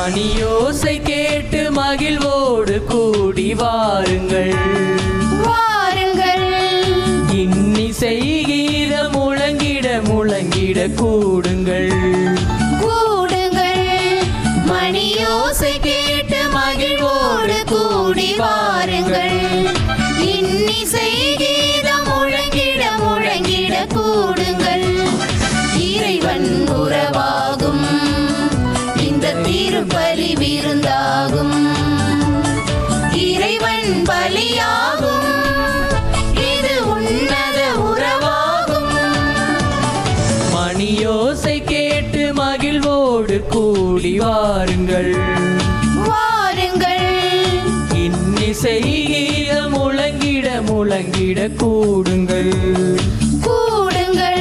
மணியோசை கேட்டு மகிழ்வோடு கூடி வாருங்கள் வாருங்கள் இன்னிசை கீத முழங்கிட முழங்கிட கூடுங்கள் கூடுங்கள் மணியோசை கேட்டு மகிழ்வோடு கூடி வாருங்கள் இன்னிசை கீதம் முழங்கிட முழங்கிட கூடுங்கள் இறைவன் உறவாகும் இந்த திருப்பலி விருந்தாகும் இறைவன் பலியாகும் இது உன்னத உறவாகும் மணியோசை கேட்டு மகிழ்வோடு கூடி வாருங்கள் வாருங்கள் இன்னிசை கீத முழங்கிட முழங்கிட கூடுங்கள் கூடுங்கள்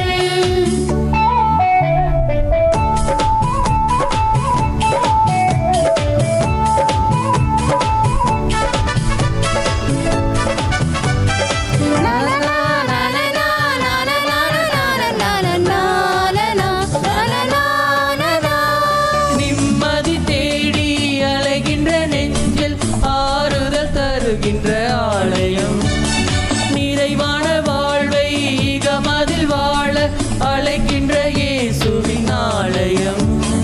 நிம்மதி தேடி அலைகின்ற நெஞ்சில் ஆறுதல் தருகின்ற ஆலயம் நிறைவான வாழ்வை இகமதில் வாழ அழைக்கின்ற இயேசுவின் ஆலயம்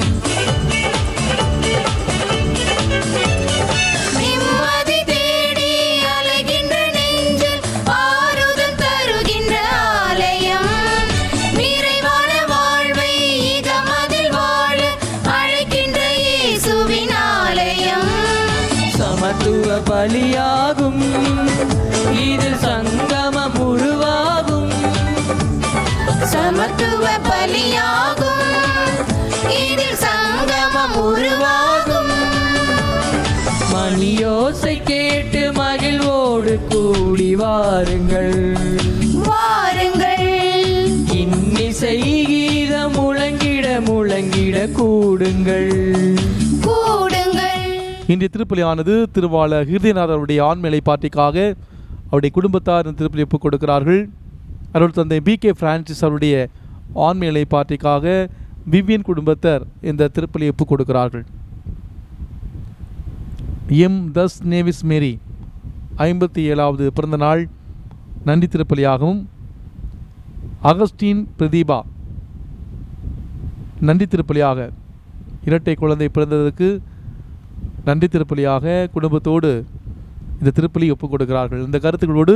நிம்மதி தேடி அலைகின்ற நெஞ்சில் ஆறுதல் தருகின்ற ஆலயம் நிறைவான வாழ்வை இகமதில் வாழ அழைக்கின்ற இயேசுவின் ஆலயம் சமத்துவ பலியாகும் இதில் சங்கமம் உருவாகும் சமத்துவ பலியாகும் இதில் சங்கமம் உருவாகும் மணியோசை கேட்டு மகிழ்வோடு கூடி வாருங்கள் வாருங்கள் இன்னிசை கீதம் முழங்கிட முழங்கிட கூடுங்கள் கூடுங்கள் இன்றைய திருப்பலியானது திருவாள ஹிருதயநாதருடைய ஆண்மையை பாட்டிக்காக அவருடைய குடும்பத்தார் இந்த திருப்பலி ஒப்புக் கொடுக்கிறார்கள் அருள் தந்தை பி கே பிரான்சிஸ் அவருடைய ஆண்மையை பாட்டிக்காக விவியன் குடும்பத்தார் இந்த திருப்பலி ஒப்புக் கொடுக்கிறார்கள் எம் தஸ் நேவிஸ் மேரி ஐம்பத்தி ஏழாவது பிறந்த நாள் நன்றி திருப்பலியாகவும் அகஸ்டின் பிரதீபா நன்றி திருப்பலியாக இரட்டை குழந்தை பிறந்ததற்கு நன்றி திருப்பலியாக குடும்பத்தோடு இந்த திருப்பலி ஒப்புக் கொடுக்கிறார்கள் இந்த கருத்துக்களோடு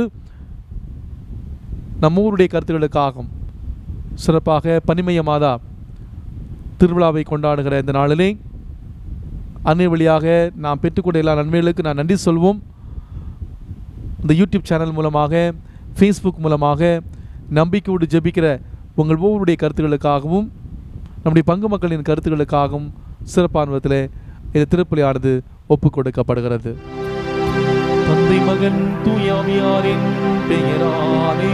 நம்ம ஊருடைய கருத்துக்களுக்காகவும் சிறப்பாக பனிமய மாதா திருவிழாவை கொண்டாடுகிற இந்த நாளிலே அன்னை வழியாக நாம் பெற்றுக்கொண்ட எல்லா நன்மைகளுக்கு நான் நன்றி சொல்வோம் இந்த யூடியூப் சேனல் மூலமாக ஃபேஸ்புக் மூலமாக நம்பிக்கையோடு ஜெபிக்கிற உங்கள் ஒவ்வொருடைய கருத்துக்களுக்காகவும் நம்முடைய பங்கு மக்களின் கருத்துக்களுக்காகவும் சிறப்பான விதத்தில் இந்த திருப்பலியானது ஒப்புக் கொடுக்கப்படுகிறது தந்தை மகன் தூயாமியாரின் பெயரானே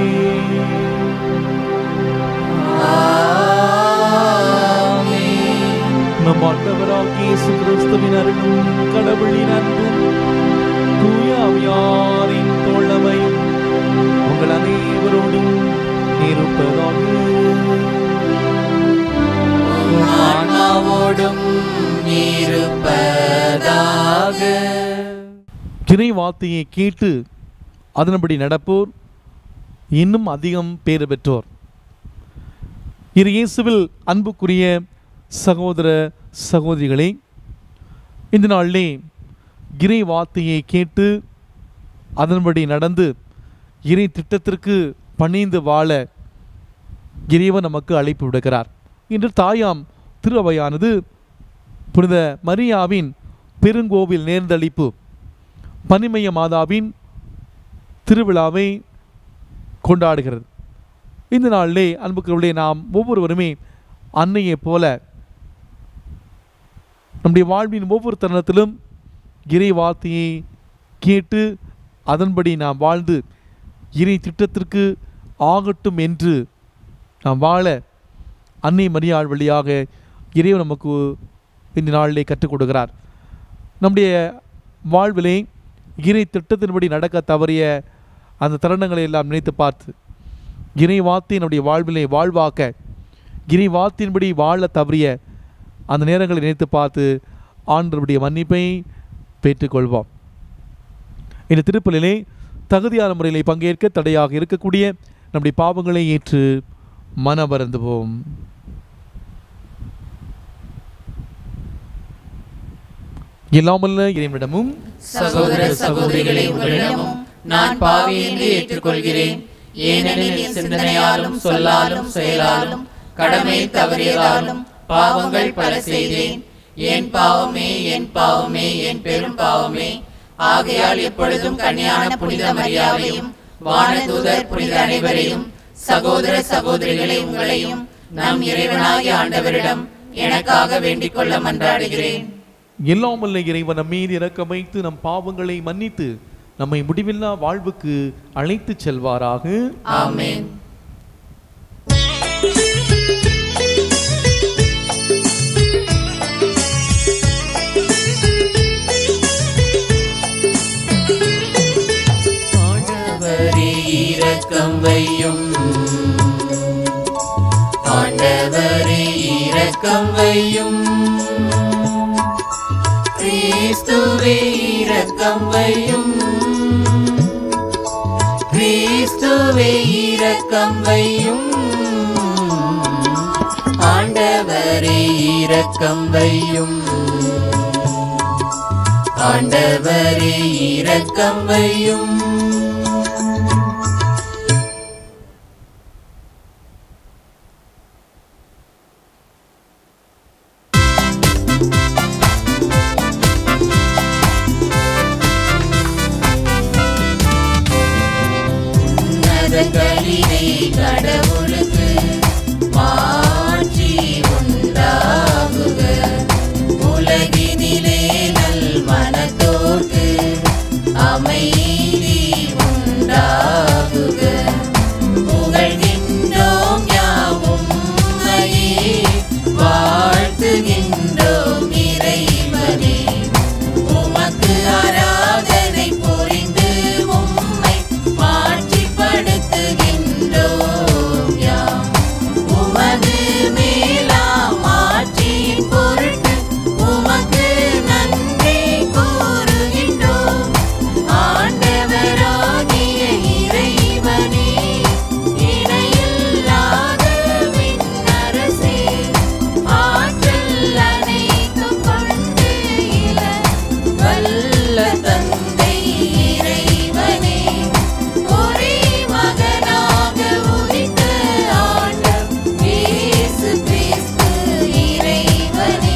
நம் ஆண்டவராகிய இயேசு கிறிஸ்துவின் அருளும் கடவுளின் அன்பும் தூயாவியாரின் தோழமையும் உங்கள் அனைவரோடும் இருப்பதாக ஆன்மாவோடும் இருப்பதாக கிரை வார்த்தையை கேட்டு அதன்படி நடப்போர் இன்னும் அதிகம் பேறு பெற்றோர் இரு இயேசுவில் அன்புக்குரிய சகோதர சகோதரிகளே இந்த நாளிலே இறை வார்த்தையை கேட்டு அதன்படி நடந்து இறை திட்டத்திற்கு பணிந்து வாழ இறைவன் நமக்கு அழைப்பு விடுக்கிறார் இன்று தாயாம் திரு அவையானது புனித மரியாவின் பெருங்கோவில் நேர்ந்தளிப்பு பனிமய மாதாவின் திருவிழாவை கொண்டாடுகிறது இந்த நாளிலே அன்புக்குள்ளே நாம் ஒவ்வொருவருமே அன்னையைப் போல நம்முடைய வாழ்வின் ஒவ்வொரு தருணத்திலும் இறை வார்த்தையை கேட்டு அதன்படி நாம் வாழ்ந்து இறை திட்டத்திற்கு ஆகட்டும் என்று நாம் வாழ அன்னை மரியாள் வழியாக இறைவன் நமக்கு இந்த நாளிலே கற்றுக் கொடுக்கிறார் நம்முடைய வாழ்விலே இறை திட்டத்தின்படி நடக்க தவறிய அந்த தருணங்களை எல்லாம் நினைத்து பார்த்து இறை வார்த்தை நம்முடைய வாழ்விலே வாழ்வாக்க இறை வார்த்தையின்படி வாழ தவறிய அந்த நேரங்களை நினைத்து பார்த்து ஆண்டவருடைய மன்னிப்பை பெற்றுக்கொள்வோம் இந்த திருப்பலிலே தகுதியான முறையில் பங்கேற்க தடையாக இருக்கக்கூடிய நம்முடைய பாவங்களை ஏற்று மனவருந்துவோம் இல்லாமல்ல இறைவனிடமும் சகோதர சகோதரிகளை உங்களிடமும் நான் பாவி என்று ஏற்றுக்கொள்கிறேன் ஏனெனில் என் சிந்தனையாலும் சொல்லாலும் செயலாலும் கடமை தவறியதாலும் பாவங்கள் பல செய்தேன் என் பாவமே என் பாவமே என் பெரும் பாவமே ஆகையால் எப்பொழுதும் கன்னியான புனித மரியாதையும் வானதூதர் புனித அனைவரையும் சகோதர சகோதரிகளை உங்களையும் நம் இறைவனாகிய ஆண்டவரிடம் எனக்காக வேண்டிக் கொள்ள மன்றாடுகிறேன் எல்லாமல்ல இறைவன் நம் மீது இறக்கம் வைத்து நம் பாவங்களை மன்னித்து நம்மை முடிவில்லா வாழ்வுக்கு அழைத்துச் செல்வாராக ஆமென் ஆண்டவரே இரக்கம் வையும் ஆண்டவரே இரக்கம் வையும் கிறிஸ்துவே இரக்கம் வையும் கிறிஸ்துவே இரக்கம் வையும் ஆண்டவரே இரக்கம் வையும் ஆண்டவரே இரக்கம் வையும் உன்னதங்களிலே கடவுளுக்கு மாட்சி உண்டாகுக உலகினிலே நல் மனத்தோர்க்கு அமைதி உண்டாகுக புகழ்கின்றோம் யாவும் உம்மையே வாழ்த்துகின்றோம் இறைவனே உமக்கு ஆராதனை புரிந்து உம்மை மாட்சிப்படுத்துகின்றோம் யாம் உமது மேலாம் ஆட்சியின் பொருட்டு உமக்கு நன்றி கூறுகின்றோம் ஆண்டவராகிய இறைவனே இணையில்லாத விண்ணரசே ஆற்றல் அனைத்தும் கொண்டு இல வல்ல தந்தை இறைவனே ஒரே மகனாக உதித்த ஆண்டவர் இயேசு கிறிஸ்து இறைவனே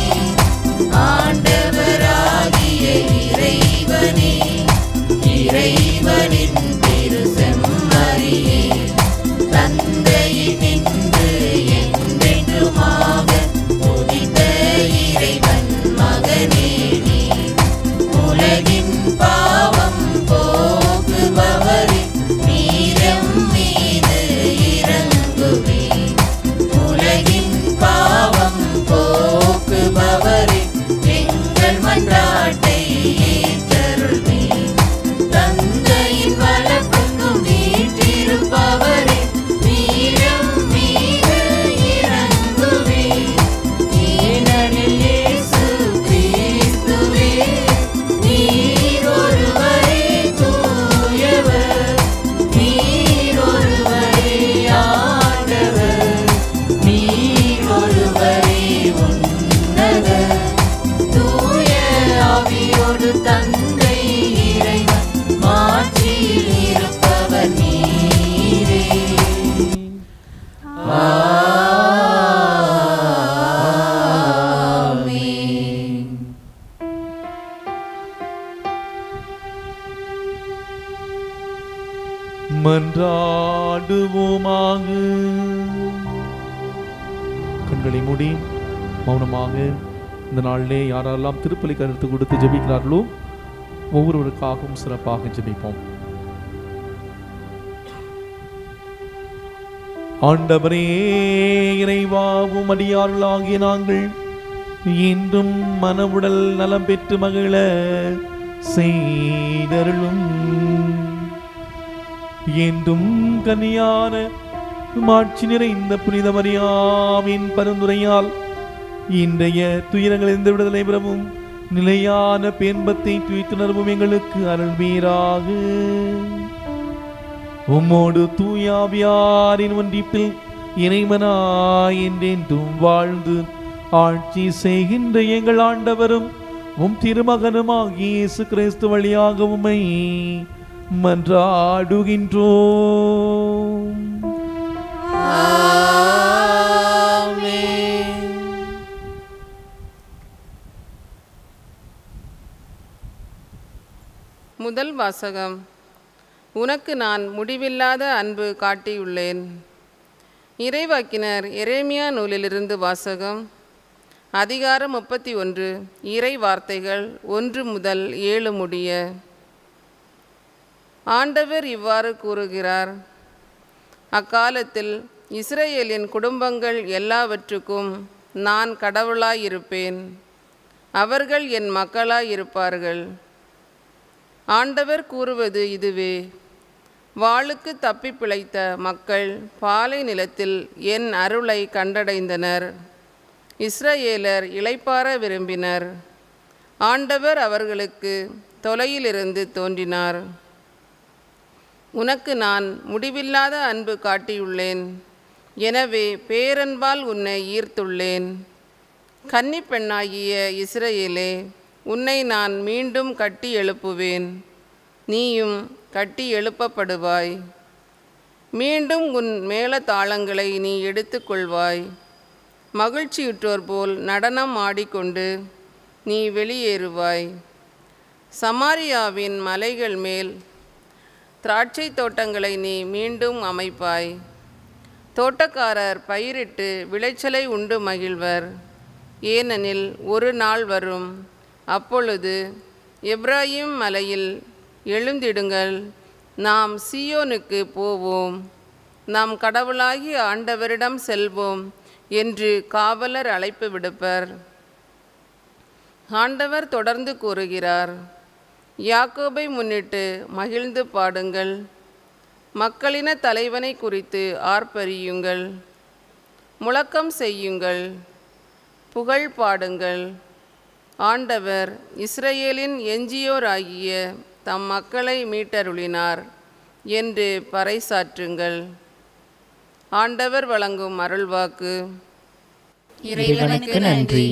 ஆண்டவராகிய இறைவனே இறைவனின் திரு செம்மறியே தந்தையினின்று என்றென்றுமாக உதித்த இறைவன் மகனே நீ உலகின் பாவம் போக்குபவரே நீரம் மீது இறங்குவே உலகின் பாவம் போக்குபவரே எங்கள் மன்றாட்டை ஏற்றருள்வே தந்தையின் வழக்குக்கும் வீற்றிருப்பவரே நீரம் மீது இறங்குவே ஏனெனில் இயேசு கிறிஸ்துவே நீர் ஒருவரே தூயவர் நீர் ஒருவரே ஆண்டவர் நீர் ஒருவரே உன்னதர் தூய ஆவியோடு தந்தை இறைவன் மாட்சியில் இருப்பவர் நீரே ஆமென் மன்றாடுவோமாக கண்களை மூடி மௌனமாக இந்த நாளிலே யாரெல்லாம் திருப்பலி கருத்து கொடுத்து ஜெபிக்கிறார்களோ ஒவ்வொருவருக்காகவும் சிறப்பாக ஜெபிப்போம் ஆண்டவரே இறைவாவும் அடியார்களாகிய நாங்கள் இன்றும் மனவுடல் நலம் பெற்று மகிழ செய்தருளும் என்றும் கன்னியான மாட்சி நிறைந்த புனித மரியாவின் பரிந்துரையால் இன்றைய துயரங்களிலிருந்து விடுதலை பெறவும் நிலையான பேன்பத்தை துய்த்துணர்வும் எங்களுக்கு அருள்வீராக உம்மோடு தூயாவியாரின் ஒன்றிப்பில் இறைவனாய் என்றென்றும் வாழ்ந்து ஆட்சி செய்கின்ற எங்கள் ஆண்டவரும் உம் திருமகனுமாகிய இயேசு கிறிஸ்து வழியாக உம்மை மன்றாடுகின்றோம் முதல் வாசகம் உனக்கு நான் முடிவில்லாத அன்பு காட்டியுள்ளேன் இறைவாக்கினர் எரேமியா நூலிலிருந்து வாசகம் அதிகாரம் முப்பத்தி ஒன்று இறை வார்த்தைகள் ஒன்று முதல் ஏழு முடிய ஆண்டவர் இவ்வாறு கூறுகிறார் அக்காலத்தில் இஸ்ரேலின் குடும்பங்கள் எல்லாவற்றுக்கும் நான் கடவுளாயிருப்பேன் அவர்கள் என் மக்களாயிருப்பார்கள் ஆண்டவர் கூறுவது இதுவே வாளுக்கு தப்பி பிழைத்த மக்கள் பாலை நிலத்தில் என் அருளை கண்டடைந்தனர் இஸ்ரவேலர் இளைப்பாற விரும்பினர் ஆண்டவர் அவர்களுக்கு தொலையிலிருந்து தோன்றினார் உனக்கு நான் முடிவில்லாத அன்பு காட்டியுள்ளேன் எனவே பேரன்பால் உன்னை ஈர்த்துள்ளேன் கன்னிப் பெண்ணாகிய இஸ்ரவேலே உன்னை நான் மீண்டும் கட்டி எழுப்புவேன் நீயும் கட்டி எழுப்பப்படுவாய் மீண்டும் உன் மேளதாளங்களை நீ எடுத்துக்கொள்வாய் மகிழ்ச்சியுற்றோர் போல் நடனம் ஆடிக்கொண்டு நீ வெளியேறுவாய் சமாரியாவின் மலைகள் மேல் திராட்சை தோட்டங்களை நீ மீண்டும் அமைப்பாய் தோட்டக்காரர் பயிரிட்டு விளைச்சலை உண்டு மகிழ்வர் ஏனெனில் ஒரு நாள் வரும் அப்பொழுது எப்ராயிம் மலையில் எழுந்திடுங்கள் நாம் சீயோனுக்கு போவோம் நாம் கடவுளாகி ஆண்டவரிடம் செல்வோம் என்று காவலர் அழைப்பு விடுப்பர் ஆண்டவர் தொடர்ந்து கூறுகிறார் யாக்கோபை முன்னிட்டு மகிழ்ந்து பாடுங்கள் மக்களின தலைவனை குறித்து ஆர்ப்பரியுங்கள் முழக்கம் செய்யுங்கள் புகழ் பாடுங்கள் ஆண்டவர் இஸ்ரேலின் எஞ்சியோராகிய தம் மக்களை மீட்டருளினார் என்று பறைசாற்றுங்கள் ஆண்டவர் வழங்கும் அருள்வாக்கு இறைவனுக்கு நன்றி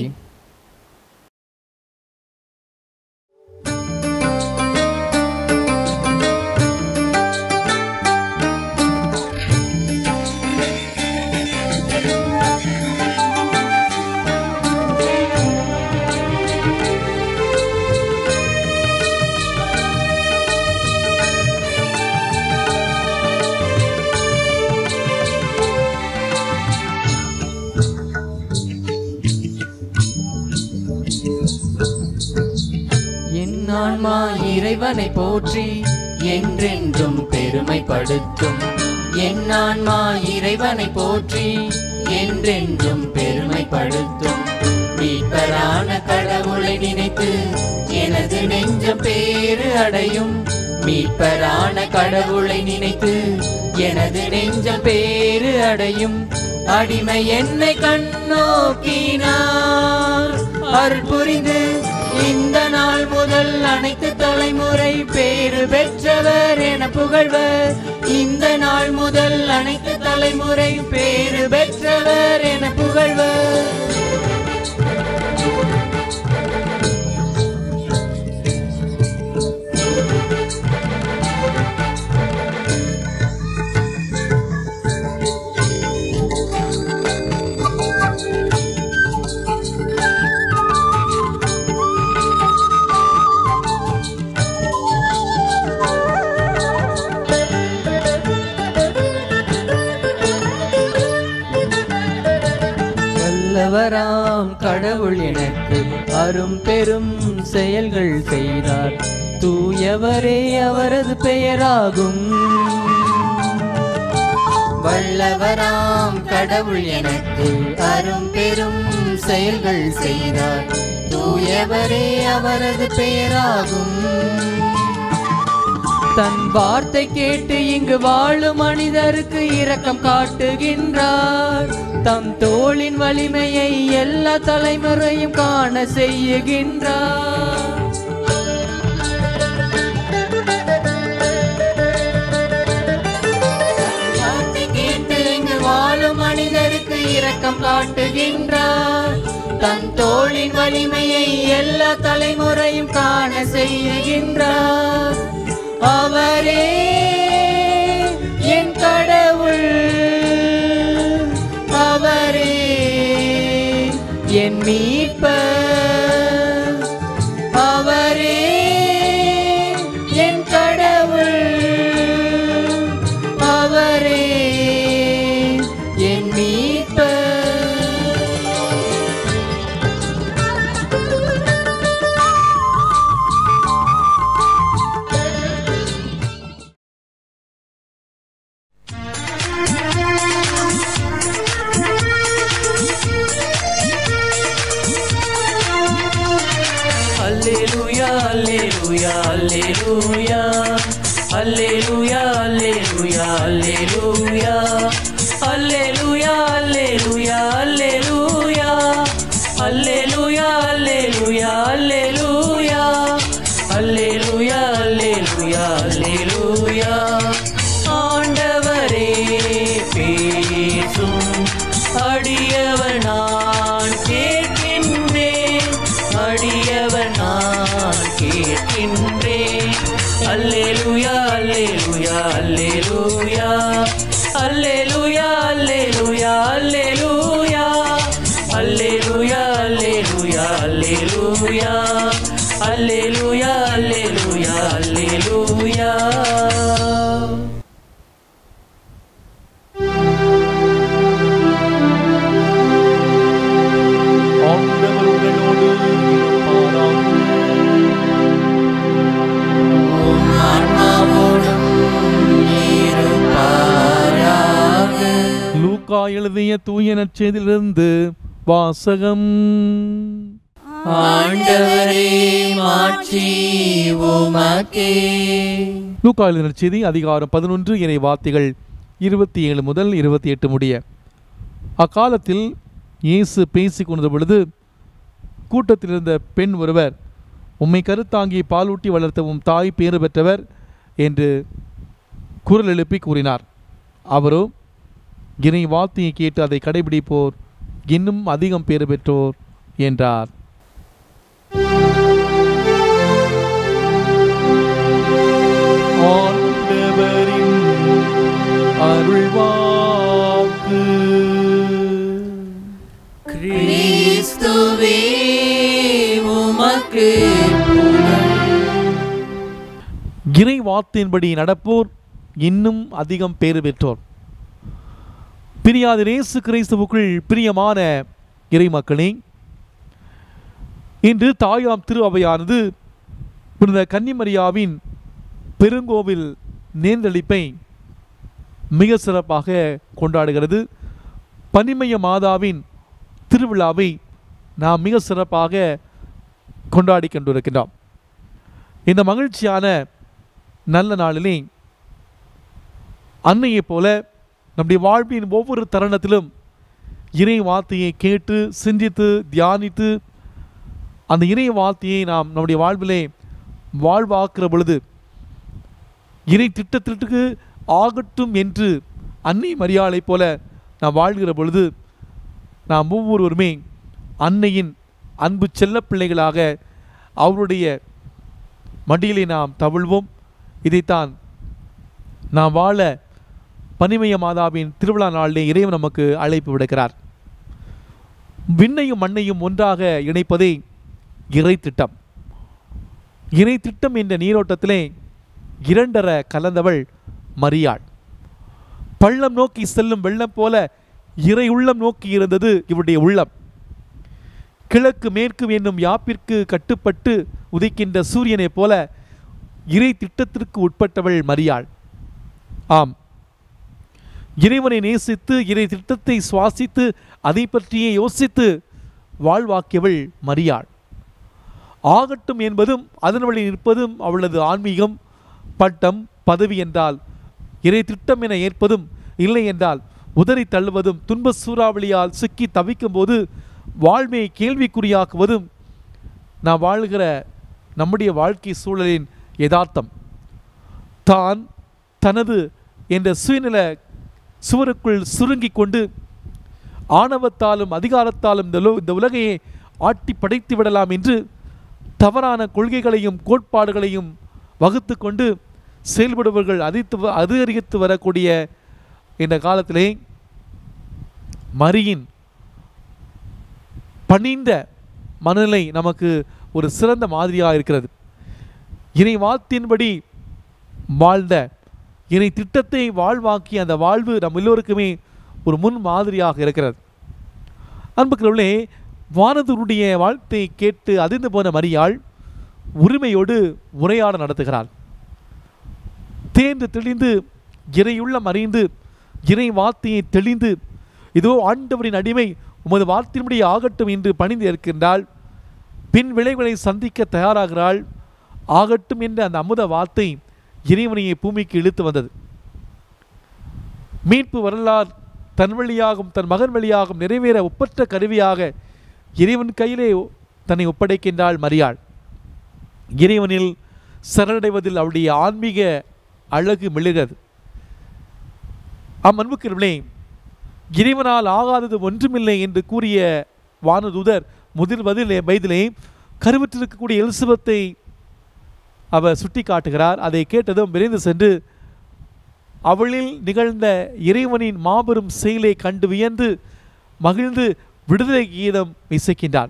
என் ஆன்மா இறைவனை போற்றி என்றென்றும் பெருமைப்படுத்தும் என் ஆன்மா இறைவனை போற்றி என்றென்றும் பெருமைப்படுத்தும் மீட்பரான கடவுளை நினைத்து எனது நெஞ்சம் பேறு அடையும் மீட்பரான கடவுளை நினைத்து எனது நெஞ்சம் பேறு அடையும் அடிமை என்னை கண்ணோக்கினார் அருள் புரிந்து இந்த நாள் முதல் அனைத்து தலைமுறை பேறு பெற்றவர் என புகழ்வர் இந்த நாள் முதல் அனைத்து தலைமுறை பேறு பெற்றவர் என புகழ்வர் வல்லவராம் கடவுள் எனக்கு அரும் பெரும் செயல்கள் செய்தார் தூயவரே அவரது பெயராகும் வல்லவராம் கடவுள் எனக்கு அரும் பெரும் செயல்கள் செய்தார் தூயவரே அவரது பெயராகும் தன் வார்த்தை கேட்டு இங்கு வாழும் மனிதருக்கு இரக்கம் காட்டுகின்றார் தம் தோளின் வலிமையை எல்லா தலைமுறையும் காண செய்யுகின்றார் வார்த்தை கேட்டு இங்கு வாழும் மனிதருக்கு இரக்கம் காட்டுகின்றார் தன் தோளின் வலிமையை எல்லா தலைமுறையும் காண செய்கின்றார் அவரே என் கடவுள் அவரே என் மீட்பர் அவரே என் கடவுள் அவரே என் மீட்பர் Alleluia, alleluia, alleluia. Alleluia, alleluia, alleluia. Alleluia, alleluia, alleluia. Alleluia, alleluia, alleluia. Alleluia, alleluia, alleluia. ஆண்டவரே பேசும் அடியவர் நான் கேட்கின்றேன் அடியவர் நான் கேட்கின்றேன் அல்லேலூயா அல்லேலூயா அல்லேலூயா அல்லேலூயா அல்லேலூயா அல்லேலூயா அல்லேலூயா அல்லேலூயா அல்லேலூயா அல்லேலூயா அல்லேலூயா அல்லேலூயா ஆண்டவர் உங்களோடு இருப்பாராக. லூக்கா எழுதிய தூய நற்செய்தியிலிருந்து வாசகம் ஆண்டவரே மாட்சி உமக்கே லூக்கா எழுதிய நற்செய்தி அதிகாரம் பதினொன்று இறை வார்த்தைகள் இருபத்தி ஏழு முதல் இருபத்தி எட்டு முடிய அக்காலத்தில் இயேசு பேசிக் கொண்ட பொழுது கூட்டத்தில் இருந்த பெண் ஒருவர் உம்மை கருத்தாங்கி பாலூட்டி வளர்த்தவும் தாய் பேறு பெற்றவர் என்று குரல் எழுப்பி கூறினார் அவரோ இறை வார்த்தையை கேட்டு அதை கடைபிடிப்போர் இன்னும் அதிகம் பேறு பெற்றோர் என்றார் ஆண்டவரின் அருள்வாக்கு கிறிஸ்துவே உமக்கு இறை வார்த்தையின்படி நடப்போர் இன்னும் அதிகம் பேறு பெற்றோர் பிரியாத இயேசு கிறிஸ்துவுக்குள் பிரியமான இறை மக்களே இன்று தாயாம் திரு அவையானது புனித கன்னிமரியாவின் பெருங்கோவில் நேர்ந்தளிப்பை மிக சிறப்பாக கொண்டாடுகிறது பனிமய மாதாவின் திருவிழாவை நாம் மிக சிறப்பாக கொண்டாடி கொண்டிருக்கின்றோம் இந்த மகிழ்ச்சியான நல்ல நாளிலே அன்னையைப் போல நம்முடைய வாழ்வின் ஒவ்வொரு தருணத்திலும் இறை வார்த்தையை கேட்டு சிந்தித்து தியானித்து அந்த இறை வார்த்தையை நாம் நம்முடைய வாழ்விலே வாழ்வாக்குற பொழுது இறை திட்டத்திற்கு ஆகட்டும் என்று அன்னை மரியாளைப் போல நாம் வாழ்கிற பொழுது நாம் ஒவ்வொருவருமே அன்னையின் அன்பு செல்லப் பிள்ளைகளாக அவருடைய மடியிலே நாம் தவிழ்வோம் இதைத்தான் நாம் வாழ பனிமய மாதாவின் திருவிழா நாளிலே இறைவன் நமக்கு அழைப்பு விடுக்கிறார் விண்ணையும் மண்ணையும் ஒன்றாக இணைப்பதே இறை திட்டம் இறை திட்டம் என்ற நீரோட்டத்திலே இரண்டர கலந்தவள் மரியாள் பள்ளம் நோக்கி செல்லும் வெள்ளம் போல இறை உள்ளம் நோக்கி இருந்தது இவருடைய உள்ளம் கிழக்கு மேற்கு என்னும் யாப்பிற்கு கட்டுப்பட்டு உதிக்கின்ற சூரியனைப் போல இறை திட்டத்திற்கு உட்பட்டவள் மரியாள் ஆம் இறைவனை நேசித்து இறை திட்டத்தை சுவாசித்து அதை பற்றியே யோசித்து வாழ்வாக்கியவள் மரியாள் ஆகட்டும் என்பதும் அதன் வழி நிற்பதும் அவளது ஆன்மீகம் பட்டம் பதவி என்றால் இறை திட்டம் என ஏற்பதும் இல்லை என்றால் உதறி தள்ளுவதும் துன்ப சூறாவளியால் சிக்கி தவிக்கும் போது வாழ்மையை கேள்விக்குறியாக்குவதும் நாம் வாழ்கிற நம்முடைய வாழ்க்கை சூழலின் யதார்த்தம் தான் தனது என்ற சுயநில சுவருக்குள் சுருங்கிக் கொண்டு ஆணவத்தாலும் அதிகாரத்தாலும் இந்த உல- இந்த உலகையே ஆட்டி படைத்து விடலாம் என்று தவறான கொள்கைகளையும் கோட்பாடுகளையும் வகுத்து கொண்டு செயல்படுபவர்கள் அதித்து வ- அதிகரித்து வரக்கூடிய இந்த காலத்திலே மரியின் பணிந்த மனநிலை நமக்கு ஒரு சிறந்த மாதிரியாக இருக்கிறது இறை வாத்தின்படி வாழ்ந்த இறை திட்டத்தை வாழ்வாக்கி அந்த வாழ்வு நம் எல்லோருக்குமே ஒரு முன் மாதிரியாக இருக்கிறது அன்புக்குள்ளே வானதூருடைய வாழ்த்தை கேட்டு அதிர்ந்து போன மரியாள் உரிமையோடு உரையாட நடத்துகிறாள் தேர்ந்து தெளிந்து இறையுள்ள மறைந்து இறை வார்த்தையை தெளிந்து இதோ ஆண்டவரின் அடிமை உமது வார்த்தையின்படி ஆகட்டும் என்று பணிந்து இருக்கின்றாள் பின் விளைவுகளை சந்திக்க தயாராகிறாள் ஆகட்டும் என்ற அந்த அமுத வார்த்தை இறைவனையை பூமிக்கு இழுத்து வந்தது மீட்பு வரலாறு தன் வழியாகும் தன் மகன் வழியாகும் நிறைவேற ஒப்பற்ற கருவியாக இறைவன் கையிலே தன்னை ஒப்படைக்கின்றாள் மரியாள் இறைவனில் சரணடைவதில் அவளுடைய ஆன்மீக அழகு மிளிரது அம்மன்புக்கிறவளே இறைவனால் ஆகாதது ஒன்றுமில்லை என்று கூறிய வானதூதர் முதல் பதிலே வயதிலே கருவுற்றிருக்கக்கூடிய எலிசபெத்தை அவர் சுட்டி காட்டுகிறார் அதை கேட்டதும் விரைந்து சென்று அவளில் நிகழ்ந்த இறைவனின் மாபெரும் செயலை கண்டு வியந்து மகிழ்ந்து விடுதலை கீதம் இசைக்கின்றார்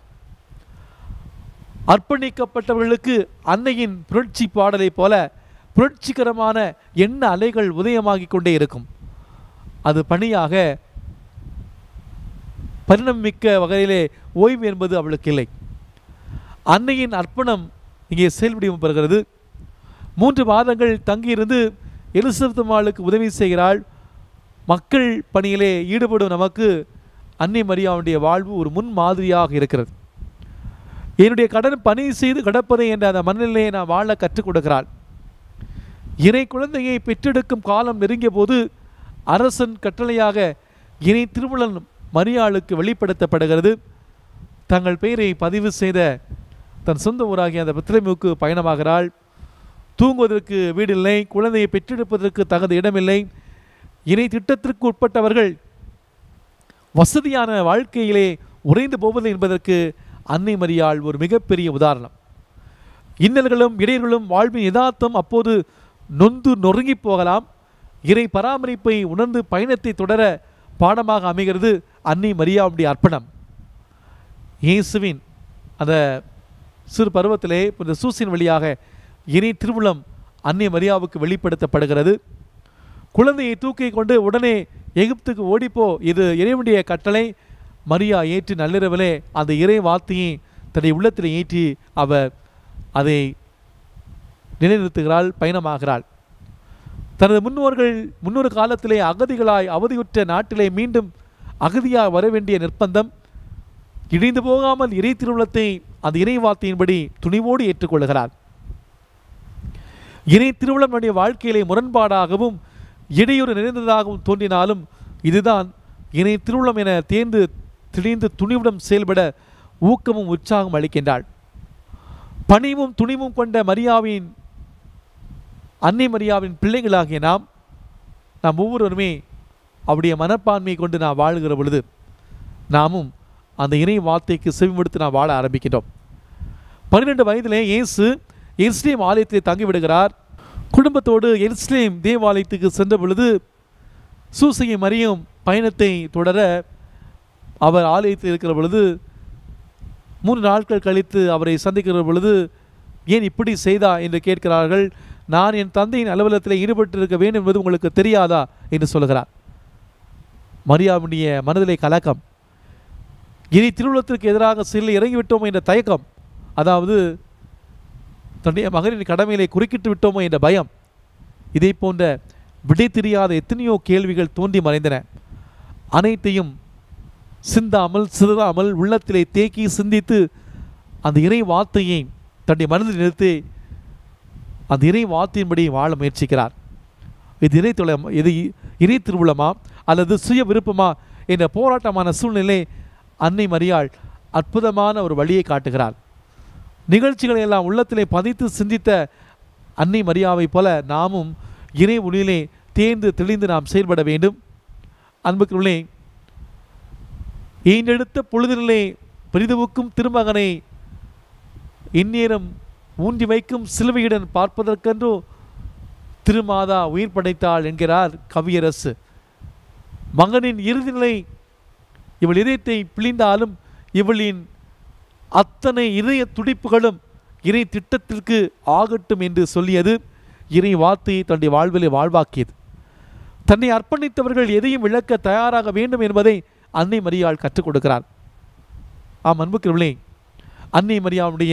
அர்ப்பணிக்கப்பட்டவர்களுக்கு அன்னையின் புரட்சி பாடலைப் போல புரட்சிகரமான எண்ண அலைகள் உதயமாகிக் கொண்டே இருக்கும் அது பணியாக பரிணமிக்க வகையிலே ஓய்வு என்பது அவளுக்கு இல்லை அன்னையின் அர்ப்பணம் இங்கே செயல்படியும் பெறுகிறது மூன்று மாதங்கள் தங்கியிருந்து எலிசபெத் அம்மாளுக்கு உதவி செய்கிறாள் மக்கள் பணியிலே ஈடுபடும் நமக்கு அன்னை மரியாவுடைய வாழ்வு ஒரு முன் மாதிரியாக இருக்கிறது என்னுடைய கடன் பணி செய்து கடப்பதை என்ற அந்த மனநிலையை நான் வாழ கற்றுக் கொடுக்கிறாள் இறை குழந்தையை பெற்றெடுக்கும் காலம் நெருங்கிய போது அரசன் கட்டளையாக இறை திருமலன் மரியாளுக்கு வெளிப்படுத்தப்படுகிறது தங்கள் பெயரை பதிவு செய்த தன் சொந்த ஊராகிய அந்த பெத்லமேவுக்கு பயணமாகிறாள் தூங்குவதற்கு வீடில்லை குழந்தையை பெற்றெடுப்பதற்கு தகுந்த இடமில்லை இறை திட்டத்திற்கு உட்பட்டவர்கள் வசதியான வாழ்க்கையிலே உறைந்து போவது என்பதற்கு அன்னை மரியாள் ஒரு மிகப்பெரிய உதாரணம் இன்னல்களும் இடையர்களும் வாழ்வின் யதார்த்தம் அப்போது நொந்து நொறுங்கி போகலாம் இறை பராமரிப்பை உணர்ந்து பயணத்தை தொடர பாடமாக அமைகிறது அன்னை மரியாவுடைய அர்ப்பணம் இயேசுவின் அந்த சிறு பருவத்திலே இந்த சூசின் வழியாக இறை திருவுளம் அன்னை மரியாவுக்கு வெளிப்படுத்தப்படுகிறது குழந்தையை தூக்கி கொண்டு உடனே எகிப்துக்கு ஓடிப்போ இது இறைவனுடைய கட்டளை மரியா ஏற்றி நள்ளிரவிலே அந்த இறை வார்த்தையை தன்னுடைய உள்ளத்தில் ஏற்றி அவர் அதை நிலைநிறுத்துகிறாள் பயணமாகிறாள் தனது முன்னோர்கள் முன்னொரு காலத்திலே அகதிகளாய் அவதியுற்ற நாட்டிலே மீண்டும் அகதியாக வர வேண்டிய நிர்பந்தம் இடிந்து போகாமல் இறை திருவுளத்தை அந்த இறை வார்த்தையின்படி துணிவோடு ஏற்றுக்கொள்கிறார் இறை திருவுளம் நம்முடைய வாழ்க்கையிலே முரண்பாடாகவும் இடையூறு நிறைந்ததாகவும் தோன்றினாலும் இதுதான் இறை திருவுளம் என தேர்ந்து திணிந்து துணிவுடன் செயல்பட ஊக்கமும் உற்சாகம் அளிக்கின்றாள் பணிவும் துணிவும் கொண்ட மரியாவின் அன்னை மரியாவின் பிள்ளைகளாகிய நாம் நாம் ஒவ்வொருவருமே அவருடைய மனப்பான்மையை கொண்டு நாம் வாழுகிற பொழுது நாமும் அந்த இறை வார்த்தைக்கு செவிமடுத்து நாம் வாழ ஆரம்பிக்கின்றோம் பன்னிரெண்டு வயதிலே இயேசு எருசலேம் ஆலயத்திலே தங்கிவிடுகிறார் குடும்பத்தோடு எருசலேம் தேவாலயத்துக்கு சென்ற பொழுது சூசையை மறியும் பயணத்தை தொடர அவர் ஆலயத்தில் இருக்கிற பொழுது மூன்று நாட்கள் கழித்து அவரை சந்திக்கிற பொழுது ஏன் இப்படி செய்தா என்று கேட்கிறார்கள் நான் என் தந்தையின் அலுவலகத்தில் ஈடுபட்டிருக்க வேண்டும் என்பது உங்களுக்கு தெரியாதா என்று சொல்கிறார் மரியாவுடைய மனதிலே கலக்கம் இனி திருவுளத்திற்கு எதிராக சில இறங்கிவிட்டோமோ என்ற தயக்கம் அதாவது தன்னுடைய மகனின் கடமையிலே குறுக்கிட்டு விட்டோமோ என்ற பயம் இதை போன்ற விடை தெரியாத எத்தனையோ கேள்விகள் தோன்றி மறைந்தன அனைத்தையும் சிந்தாமல் சிதறாமல் உள்ளத்திலே தேக்கி சிந்தித்து அந்த இறை வார்த்தையை தன்னுடைய மனதில் நிறுத்தி அந்த இறை வார்த்தையின்படி வாழ முயற்சிக்கிறார் இது இறை தொழில் இது இ- இறை திருவிழமா அல்லது சுய விருப்பமா என்ற போராட்டமான சூழ்நிலை அன்னை மரியாள் அற்புதமான ஒரு வழியை காட்டுகிறார் நிகழ்ச்சிகளை எல்லாம் உள்ளத்திலே பதித்து சிந்தித்த அன்னை மரியாவை போல நாமும் இறை ஒளியிலே தேர்ந்து தெளிந்து நாம் செயல்பட வேண்டும் அன்புக்குள்ளே ஈண்டெடுத்த பொழுதினிலே பெரிதுவுக்கும் திருமகனை இந்நேரம் ஊன்றி வைக்கும் சிலுவையுடன் பார்ப்பதற்கென்றோ திருமாதா உயிர் படைத்தாள் என்கிறார் கவியரசு மகனின் இறுதி நிலை இவள் இதயத்தை பிழிந்தாலும் இவளின் அத்தனை இதய துடிப்புகளும் இறை திட்டத்திற்கு ஆகட்டும் என்று சொல்லியது இறை வார்த்தையை தன்னுடைய வாழ்விலே வாழ்வாக்கியது தன்னை அர்ப்பணித்தவர்கள் எதையும் இழக்க தயாராக வேண்டும் என்பதை அன்னை மரியாள் கற்றுக் கொடுக்கிறார் ஆம் அன்புக்குரியவர்களே அன்னை மரியாவுடைய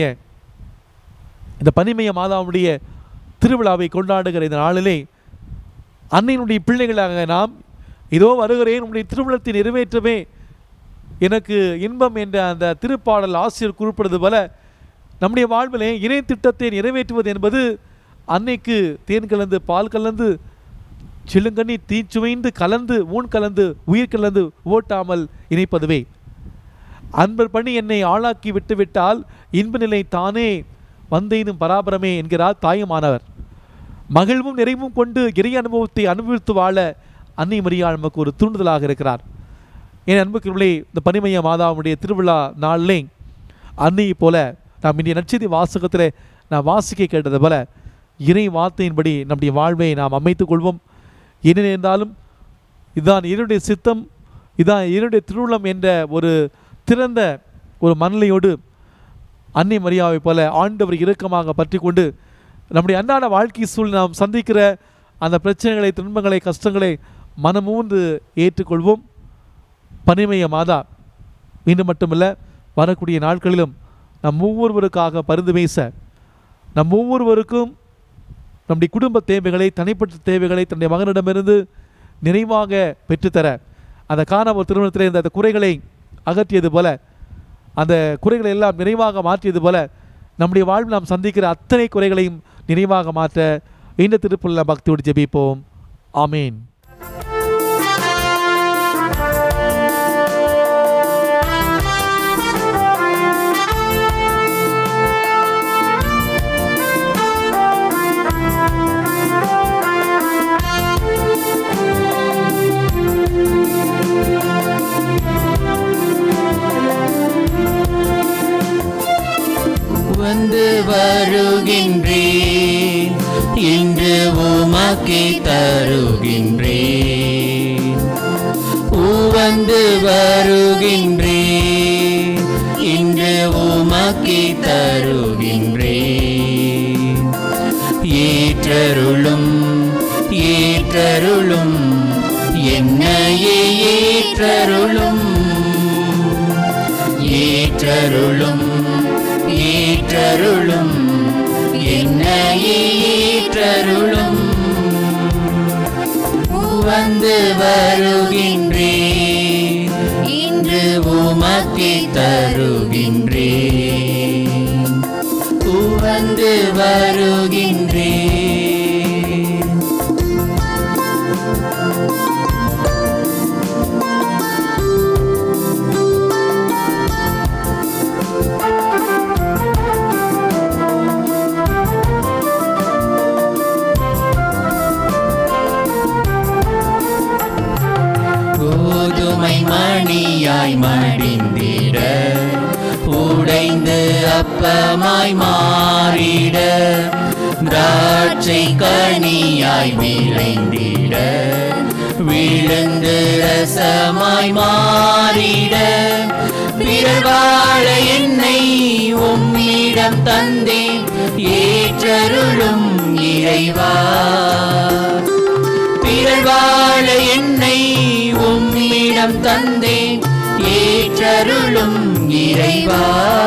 இந்த பனிமய மாதாவுடைய திருவிழாவை கொண்டாடுகிற இந்த நாளிலே அன்னையினுடைய பிள்ளைகளாக நாம் இதோ வருகிறேன் உன்னுடைய திருவிழத்தை நிறைவேற்றவே எனக்கு இன்பம் என்ற அந்த திருப்பாடல் ஆசிரியர் குறிப்பிடுவது போல நம்முடைய வாழ்விலே இறை திட்டத்தை நிறைவேற்றுவது என்பது அன்னைக்கு தேன் கலந்து பால் கலந்து சிலுங்கண்ணி தீச்சுவைந்து கலந்து ஊன் கலந்து உயிர் கலந்து ஓட்டாமல் இணைப்பதுவே அன்பர் பணி என்னை ஆளாக்கி விட்டுவிட்டால் இன்ப நிலை தானே வந்தெய்தும் பராபரமே என்கிறார் தாயுமானவர் மகிழ்வும் நிறைவும் கொண்டு இறை அனுபவத்தை அனுபவித்து வாழ அன்னை மரியாள் நமக்கு ஒரு தூண்டுதலாக இருக்கிறார் என் அன்புக்குள்ளே இந்த பனிமய மாதாவுடைய திருவிழா நாளிலே அன்னையை போல நாம் இன்றைய நற்செய்தி வாசகத்தில் நான் வாசிக்க கேட்டது போல இறை வார்த்தையின்படி நம்முடைய வாழ்வை நாம் அமைத்துக் கொள்வோம் என்ன இருந்தாலும் இதுதான் என்னுடைய சித்தம் இதான் என்னுடைய திருவுளம் என்ற ஒரு திறந்த ஒரு மனநிலையோடு அன்னை மரியாவை போல ஆண்டவர் இறுக்கமாக பற்றி கொண்டு நம்முடைய அன்றாட வாழ்க்கை சூழல் நாம் சந்திக்கிற அந்த பிரச்சனைகளை துன்பங்களை கஷ்டங்களை மனமூன்று ஏற்றுக்கொள்வோம் பனிமய மாதா இன்று மட்டுமல்ல வரக்கூடிய நாட்களிலும் நம் ஒவ்வொருவருக்காக பரிந்து பேச நம் ஒவ்வொருவருக்கும் நம்முடைய குடும்ப தேவைகளை தனிப்பட்ட தேவைகளை தன்னுடைய மகனிடமிருந்து நிறைவாக பெற்றுத்தர அந்த காணவர் திருமணத்தில் இருந்த அந்த குறைகளை அகற்றியது போல அந்த குறைகளை எல்லாம் நிறைவாக மாற்றியது போல நம்முடைய வாழ்வில் நாம் சந்திக்கிற அத்தனை குறைகளையும் நிறைவாக மாற்ற இந்த திருப்புள்ள பக்தியோடு ஜெபிப்போம் ஆமேன் வந்து வருகின்றேன் இன்று உமக்கே தருகின்றேன் உவந்து வருகின்றேன் இன்று உமக்கே தருகின்றேன் ஏற்றருளும் ஏற்றருளும் என்னையே ஏற்றருளும் ஏற்றருளும் ஏற்றருளும் என்னையே ஏற்றருளும் வந்து வருகின்றேன் இன்று உமக்கே தருகின்றேன் வந்து வருகின்றேன் கோதுமை மணியாய் மடிந்திட உடைந்து அப்பமாய் மாறிட திராட்சை கனியாய் விளைந்திட விழுந்து ரசமாய் மாறிட பிறர் வாழ என்னை உம்மிடம் தந்தேன் ஏற்றருளும் இறைவா பிறர் வாழ என்னை உம்மிடம் தந்தேன் ஏற்றருளும் இறைவா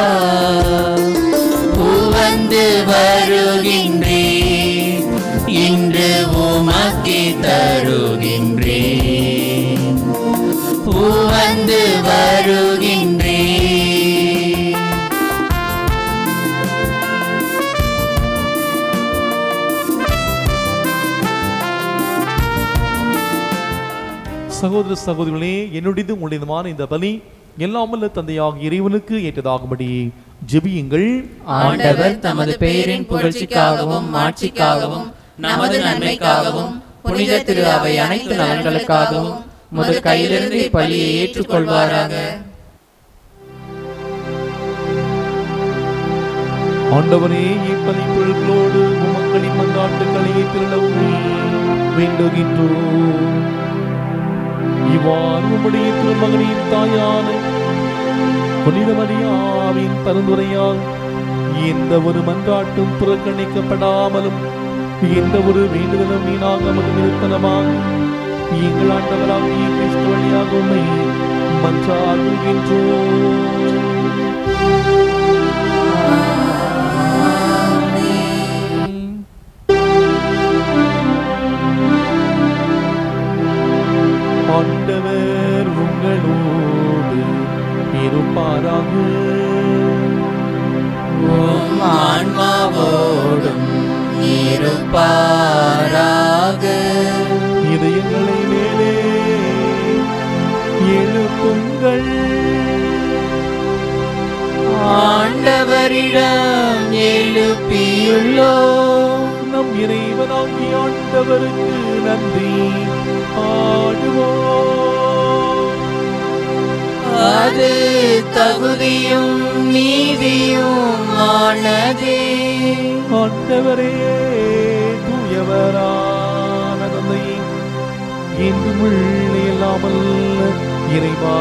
உவந்து வருகின்றேன் இன்று உமக்கே தருகின்றேன் உவந்து வருகின்றேன் சகோதர சகோதரிகளே என்னுடையது உங்களுடையதுமான இந்த பலி எல்லாமல்ல தந்தையாக இறைவனுக்கு ஏற்றதாகும்படி ஜெபியுங்கள் ஆண்டவர் தமது பெயரின் புகழ்ச்சிக்காகவும் மாட்சிக்காகவும் நமது நன்மைக்காகவும் புனித திரு அவை அனைத்து நலன்களுக்காகவும் முது கையிலிருந்து இப்பலியை ஏற்றுக்கொள்வாராக ஆண்டவரே இப்பலி பொருட்களோடு உமக்களின் மன்றாட்டுக்களை திருடவுமே வேண்டுகின்றோம் இவ்வாறு உம்முடைய திருமகனின் தாயான புனித மரியாவின் பரிந்துரையால் எந்த ஒரு மன்றாட்டும் புறக்கணிக்கப்படாமலும் எந்த ஒரு வேண்டுதலும் வீணாகாமலும் இருப்பனமாக எங்கள் ஆண்டவராகிய கிறிஸ்து வழியாக உம்மை மன்றாடுகின்றோம் ஆண்டவர் உங்களோடு இருப்பாராக உம் ஆன்மாவோடும் இருப்பாராக இதயங்களை மேலே எழுப்புங்கள் ஆண்டவரிடம் எழுப்பியுள்ளோம் நம் இறைவனாகிய ஆண்டவருக்கு நன்றி ஆடுவோம் அது தகுதியும் நீதியும் ஆனதே ஆண்டவரே தூயவரான தந்தையே என்று முள்ளே இல்லாமல் இறைவா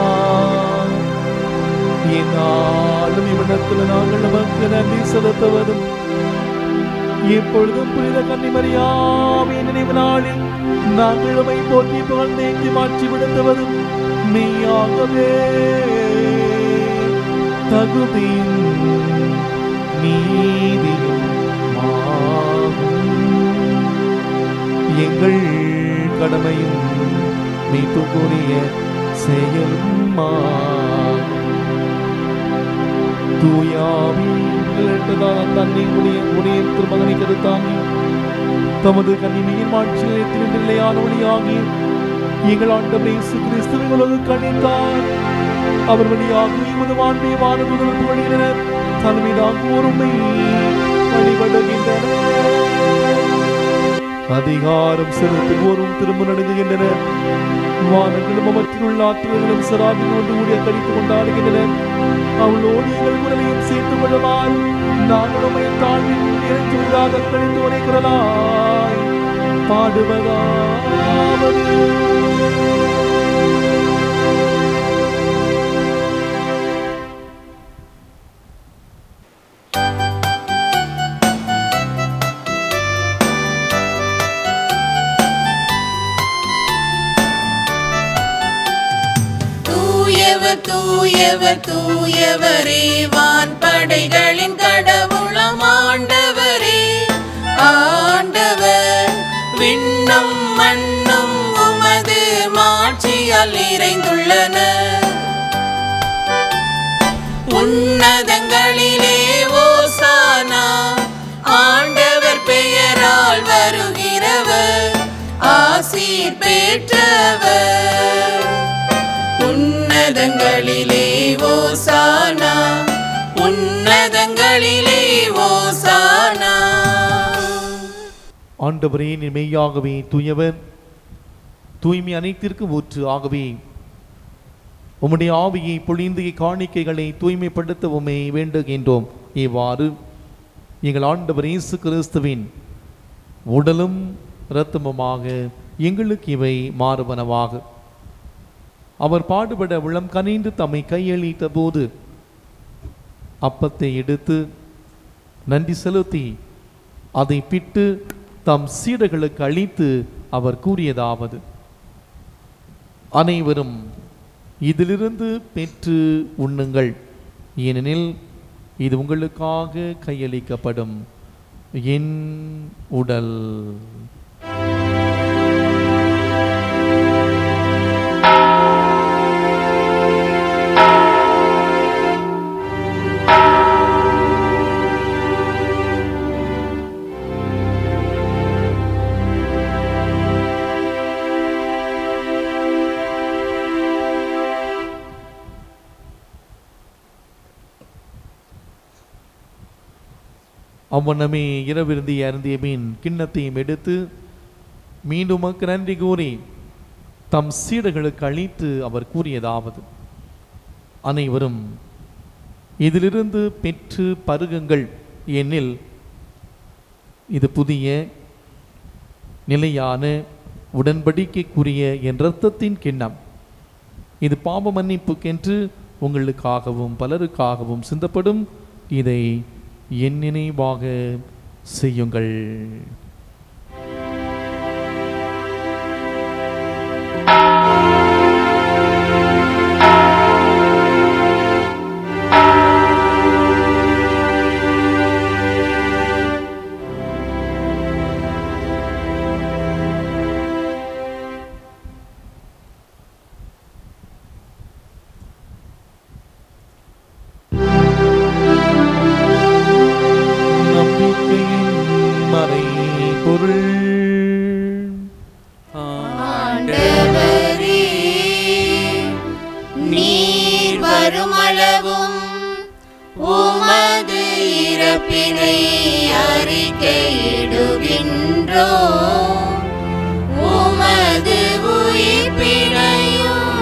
என்னாலும் இவ்விடத்தில் நாங்கள் நமக்கு நன்றி செலுத்துவதும் எப்பொழுதும் புனித கன்னிமரியாமே நினைவு நாளில் நாங்கள் உமை போற்றி புகழ்ந்தேற்றி மாற்றி விடுத்துவதும் மெய்யாகவே தகுதியும் நீதியும் ஆகும். எங்கள் கடமையும் மீட்புக்குரிய செயலும் ஆகும். தூயாவி தன்னை உடைய உடைய திருமகனை கருத்தாங்கி தமது கண்ணிமையின் மாட்சியில் திருநிலையான வழியாகி எங்கள் ஆண்டவரை இயேசு கிறிஸ்துவை உலகு கணித்தார் அவர் வழியாக எமது வாழ்வை வானதுதலுக்கு வழியினர் தலைமைதான் கூறுமை வழிபடுகின்றனர் அதிகாரம் செலுத்துவோரும் திரும்ப நடுங்குகின்றனர் வானங்களும் அவற்றில் உள்ள ஆற்றுகளும் சிறாவின் ஒன்று கூடிய கழித்துக் கொண்டாடுகின்றனர் அவளோடு எங்கள் குரலையும் சேர்த்து கொள்ளலாம் நாங்கள் உமை தாழ்வில் இறைஞ்சுவதாக கழித்து உரைக்கிறலாய் பாடுவதாவது தூயவர் தூயவர் தூயவரே வான் படைகளின் கடவுளம் ஆண்டவரே ஆண்டவர் விண்ணும் மண்ணும் உமது மாட்சியால் நிறைந்துள்ளன உன்னதங்களிலே ஓசானா ஆண்டவர் பெயரால் வருகிறவர் ஆசீர் பெற்றவர் உன்னதங்களிலே ஓசானா உன்னதங்களிலே ஓசானா ஆண்டவரே நீர் மெய்யாகவே தூயவர் தூய்மை அனைத்திற்கும் ஊற்று ஆகவே உம்முடைய ஆவியை பொழிந்து காணிக்கைகளை தூய்மைப்படுத்தவுமே வேண்டுகின்றோம் இவ்வாறு எங்கள் ஆண்டவர் இயேசு கிறிஸ்துவின் உடலும் இரத்தமுமாக எங்களுக்கு இவை மாறுவனவாக அவர் பாடுபட உளம் கனிந்து தம்மை கையளித்த போது அப்பத்தை எடுத்து நன்றி செலுத்தி அதை பிட்டு தம் சீடர்களுக்கு அளித்து அவர் கூறியதாவது அனைவரும் இதிலிருந்து பெற்று உண்ணுங்கள் ஏனெனில் இது உங்களுக்காக கையளிக்கப்படும் என் உடல் அவ்வண்ணமே இரவிருந்தி அருந்திய மீன் கிண்ணத்தையும் எடுத்து மீண்டும் உமக்கு நன்றி கூறி தம் சீடர்களுக்கு அளித்து அவர் கூறியதாவது அனைவரும் இதிலிருந்து பெற்று பருகுங்கள் எனில் இது புதிய நிலையான உடன்படிக்கைக்குரிய என் இரத்தத்தின் கிண்ணம் இது பாவ மன்னிப்புக்கென்று உங்களுக்காகவும் பலருக்காகவும் சிந்தப்படும் இதை என் நினைவாக செய்யுங்கள் நம்பிக்கையின் மறை பொருள் ஆண்டவரே நீர் வருமளவும் உமது இறப்பினை அறிக்கையிடுகின்றோ உமது உயிர்ப்பினையும்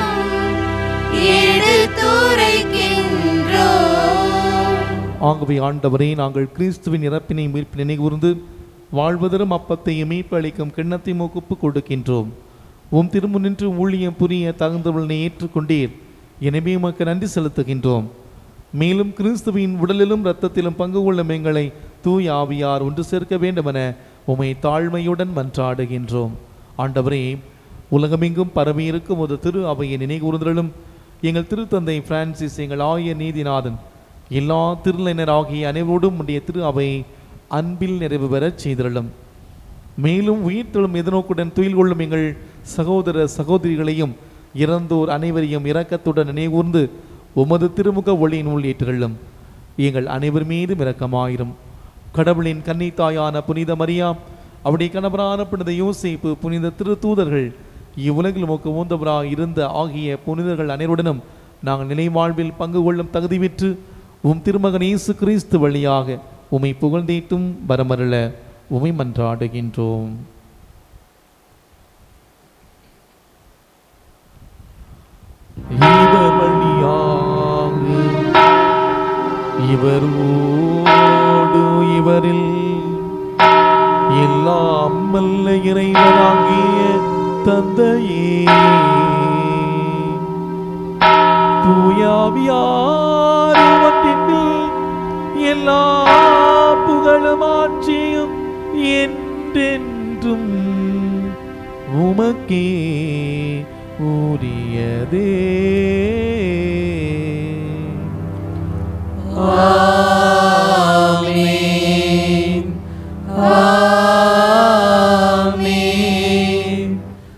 எடுத்துரைக்கின்றோ ஆகவே ஆண்டவரே நாங்கள் கிறிஸ்துவின் இறப்பினை மீட்பு நினைகூர்ந்து வாழ்வதரும் அப்பத்தையும் மீட்பு அளிக்கும் கிண்ணத்தை மூக்குப்பு கொடுக்கின்றோம் உம் திரும்ப நின்று ஊழியம் புரிய தகுந்தவளனை ஏற்றுக்கொண்டீர் எனவே உமக்கு நன்றி செலுத்துகின்றோம் மேலும் கிறிஸ்துவின் உடலிலும் இரத்தத்திலும் பங்கு கொள்ளும் எங்களை தூய் ஆவியார் ஒன்று சேர்க்க வேண்டுமென உமை தாழ்மையுடன் மன்றாடுகின்றோம் ஆண்டவரே உலகமெங்கும் பரவி இருக்கும் ஒரு திரு அவையை நினைகூர்ந்தலும் எங்கள் திருத்தந்தை பிரான்சிஸ் எங்கள் ஆய நீதிநாதன் எல்லா திருநிலையினர் ஆகிய அனைவரோடும் உடைய திரு அவை அன்பில் நிறைவு பெறச் செய்திருளும் மேலும் உயிர்த்தெழும் எதிர்நோக்குடன் துயில் கொள்ளும் எங்கள் சகோதர சகோதரிகளையும் இறந்தோர் அனைவரையும் இரக்கத்துடன் நினைவூர்ந்து உமது திருமுக ஒளியின் உள் ஏற்றுகளும் எங்கள் அனைவர் மீதும் இரக்கமாயிரும் கடவுளின் கன்னித்தாயான புனித மரியா அவருடைய கணவரான புனித யோசேப்பு புனித திருத்தூதர்கள் இவ்வுலகில் மோக்க ஊந்தவராக இருந்த ஆகிய புனிதர்கள் அனைவருடனும் நாங்கள் நிலைவாழ்வில் பங்கு கொள்ளும் தகுதி பெற்று உம் திருமகன் இயேசு கிறிஸ்து வழியாக உமை புகழ்ந்தேட்டும் வரமருள உமை மன்றாடுகின்றோம் இவர் வழியாக இவரோடு இவரில் எல்லாம் வல்ல இறைவனாகிய தந்தையே தூயாவியார் ஒன்றில் எல்லா புகழும் ஆட்சியும் என்றென்றும் உமக்கே உரியதே ஆமென் ஆமென்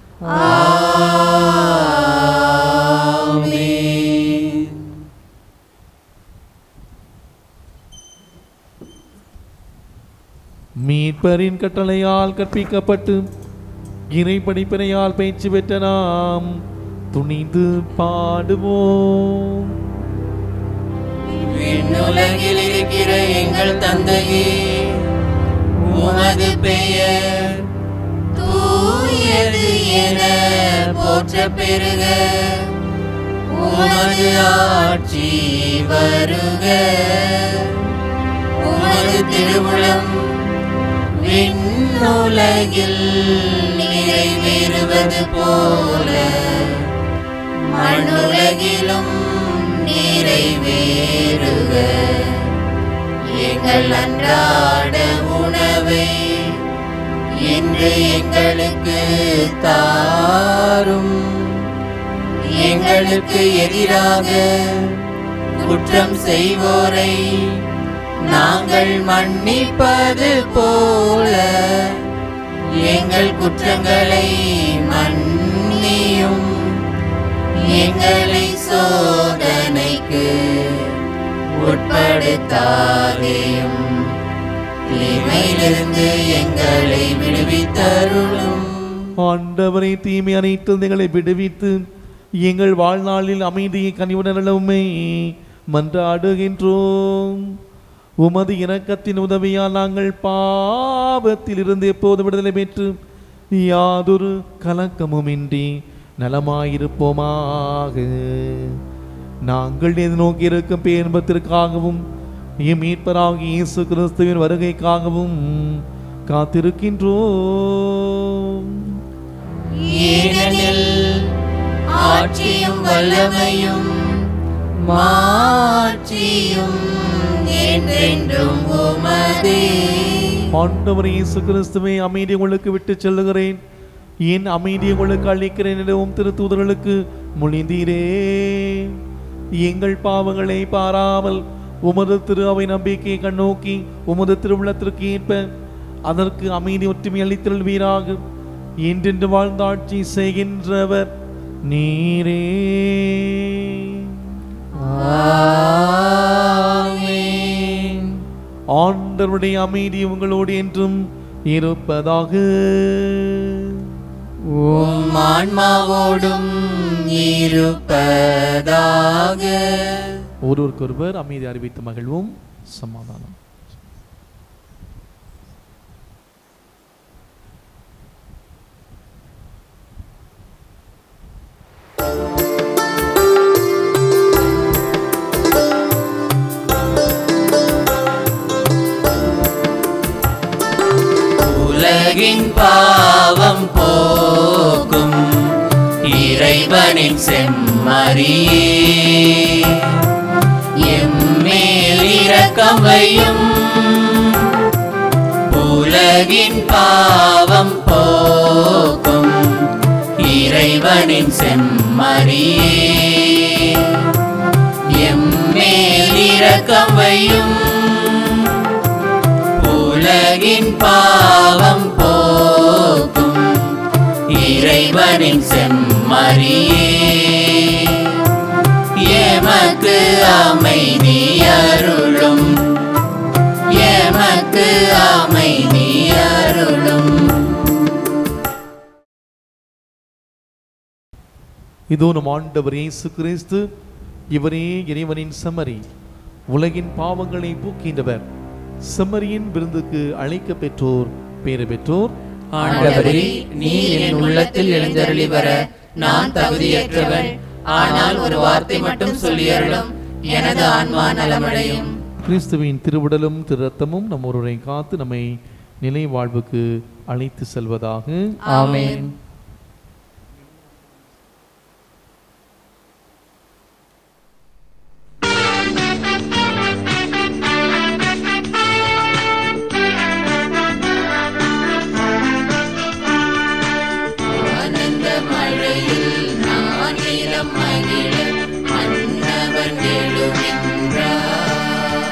ஆமென் மீட்பரின் கட்டளையால் கற்பிக்கப்பட்டு இறை படிப்பினையால் பயிற்சி பெற்ற நாம் துணிந்து பாடுவோம் விண்ணுலகில் இருக்கிற எங்கள் தந்தையே உமது பெயர் தூயது என போற்ற பெருக உமது ஆட்சி வருக உமது திருவுளம் விண்ணுலகில் நிறைவேறுவது போல மண்ணுலகிலும் நிறைவேறுக எங்கள் அன்றாட உணவை இன்று எங்களுக்கு தாரும் எங்களுக்கு எதிராக குற்றம் செய்வோரை நாங்கள் மன்னிப்பது போல எங்கள் குற்றங்களை மன்னியும் எங்களை சோதனைக்கு உட்படுத்தாதேயும் தீமையிலிருந்து எங்களை விடுவித்தருளும் ஆண்டவரை தீமை அனைத்தும் எங்களை விடுவித்து எங்கள் வாழ்நாளில் அமைதியை கனிவுடனுமே மன்றாடுகின்றோம் உமது இரக்கத்தின் உதவியால் நாங்கள் பாவத்தில் இருந்து எப்போது விடுதலை பெற்று யாதொரு கலக்கமுமின்றி நலமாயிருப்போமாக நாங்கள் எதிர்நோக்கி இருக்கும் பேன்பத்திற்காகவும் எம் மீட்பராகிய இயேசு கிறிஸ்துவின் வருகைக்காகவும் காத்திருக்கின்றோம் ஏனெனில் ஆட்சியும் வல்லமையும் மாட்சியும் என்றென்றும் உமதே ஆண்டவர் இயேசு கிறிஸ்துவை அமைதி உங்களுக்கு விட்டு செல்லுகிறேன் என் அமைதி உங்களுக்கு அளிக்கிறேன் எனவும் திருத்தூதர்களுக்கு மொழிந்தீரே எங்கள் பாவங்களை பாராமல் உமது திரு அவை நம்பிக்கையை கண்ணோக்கி உமது திருவுள்ளத்திற்கு ஏற்ப அதற்கு அமைதி ஒற்றுமை அளித்தல்வீராக என்றென்று வாழ்ந்த ஆட்சி செய்கின்றவர் நீரே ஆமென். ஆண்டவருடைய அமைதி உங்களோடு என்றும் இருப்பதாக உம் ஆன்மாவோடும் இருப்பதாக ஒருவருக்கொருவர் அமைதி அறிவித்து மகிழ்வும் சமாதானம் உலகின் பாவம் போக்கும் இறைவனின் செம்மறியே எம்மேல் இரக்கம் வையும் உலகின் பாவம் போக்கும் இறைவனின் செம்மறியே எம்மேல் இரக்கம் வையும் உலகின் பாவம் போக்கும் இறைவனின் செம்மறியே எமக்கு அமைதி அருளும் எமக்கு அமைதி அருளும் இதோ நம் ஆண்டவர் இயேசு கிறிஸ்து இவரே இறைவனின் செம்மறி உலகின் பாவங்களை போக்கின்றவர் செம்மறியின் விருந்துக்கு அழைக்க பெற்றோர் பேறு பெற்றோர் ஆண்டவரே நீர் என் உள்ளத்தில் எழுந்தருளி வர நான் தகுதியற்றவன் ஆனால் ஒரு வார்த்தை மட்டும் சொல்லியருளும் எனது ஆன்மா நலமடையும் கிறிஸ்துவின் திருவுடலும் திரு ரத்தமும் நம் ஒருவரை காத்து நம்மை நிலை வாழ்வுக்கு அழைத்து செல்வதாக ஆமென் ஆனந்த மழையில் நான் இளம் மகிழ மன்னவன் எழுகின்றார்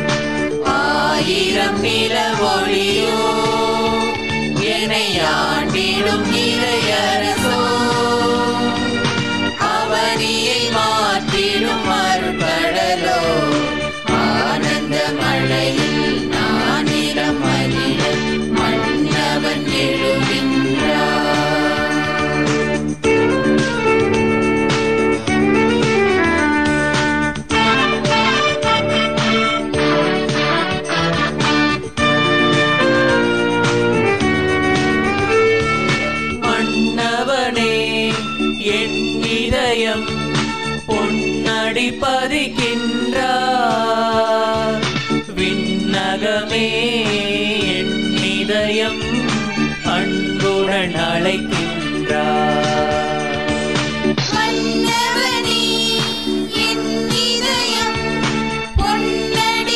ஆயிரம் நில ஒளியோ என்னை ஆண்டிடும் இறையரசோ அவனியை மாற்றிடும் மறுபடலோ ஆனந்த மழையில் நான் இளம் மகிழ மன்னவன் எழுகின்றார் மன்னவனே என் இதயம் பொன்னடி பதிக்கின்றார் விண்ணகமே என் இதயம் அன்புடன் அழைக்கின்றார் மன்னவனே என் இதயம் பொன்னடி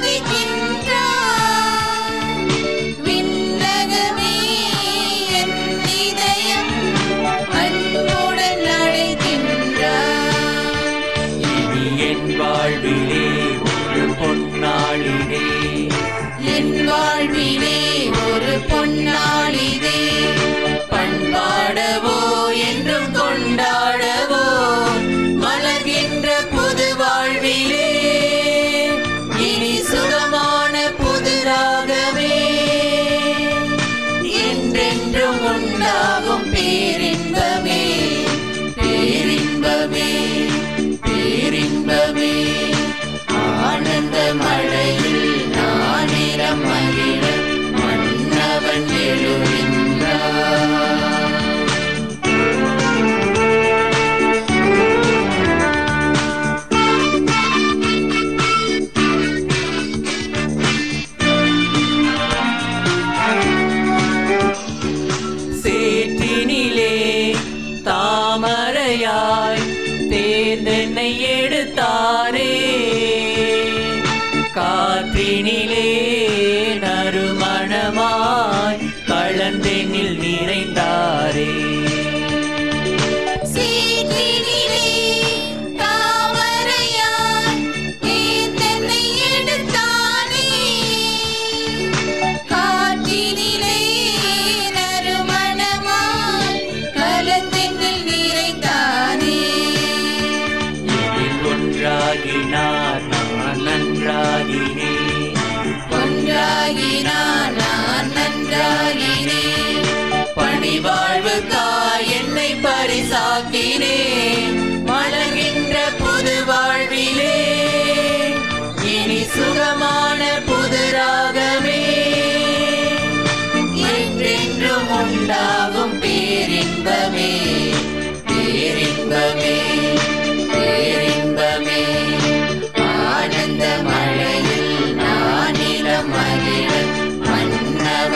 பதிக்கின்றார் விண்ணகமே என் இதயம் அன்புடன் அழைக்கின்றார் இனி என் வாழ்விலே ஒரு பொன்னாளினே என் வாழ்விலே ஒரு பொன்னாளிதே பண்பாடவோ என்றும் கொண்டாடவோ மலர்கின்ற புது வாழ்விலே இனி சுகமான புது ராகமே என்றென்றும் உண்டாகும் பேரின்பமே பேரின்பமே பேரின்பமே ஆனந்த மழையில்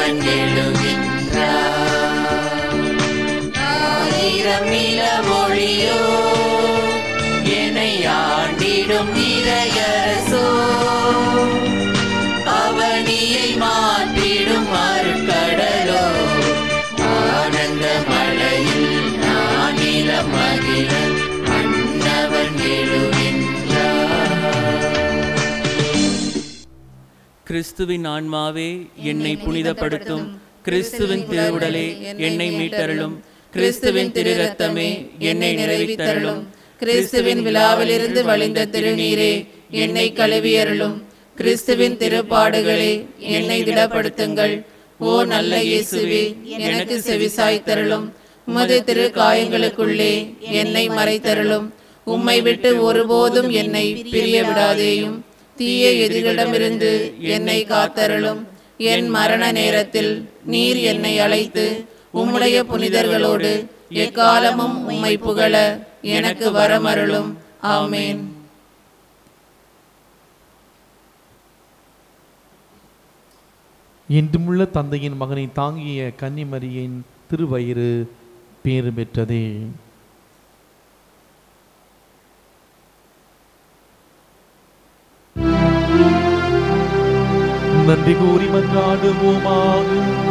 மன்னவன் எழுகின்றார் ஆயிரம் நில ஒளியோ என்னை ஆண்டிடும் இறையரசோ அவனியை மாற்றிடும் அருட்கடலோ ஆனந்த மழையில் நானில மகிழ மன்னவன் எழுகின்றார் கிறிஸ்துவின் ஆன்மாவே என்னை புனிதப்படுத்தும் கிறிஸ்துவின் திருவுடலே என்னை மீட்டருளும் கிறிஸ்துவின் திரு ரத்தமே என்னை நிறைவித்தருளும் கிறிஸ்துவின் விழாவிலிருந்து வழிந்த திருநீரே என்னை கழுவியருளும் கிறிஸ்துவின் திருப்பாடுகளே என்னை திடப்படுத்துங்கள் ஓ நல்ல இயேசுவே எனக்கு செவிசாய்த்தருளும் உமது திரு காயங்களுக்குள்ளே என்னை மறைத்தருளும் உம்மை விட்டு ஒருபோதும் என்னை பிரிய விடாதேயும் தீய எதிரிடமிருந்து என்னை காத்தருளும் என் மரண நேரத்தில் நீர் என்னை அழைத்து உம்முடைய புனிதர்களோடு எக்காலமும் உம்மை புகழ எனக்கு வரமருளும் ஆமேன் என்றுமுள்ள தந்தையின் மகனை தாங்கிய கன்னிமரியின் திருவயிறு பேறு பெற்றதே நன்றி கூறி மன்றாடுவோமாக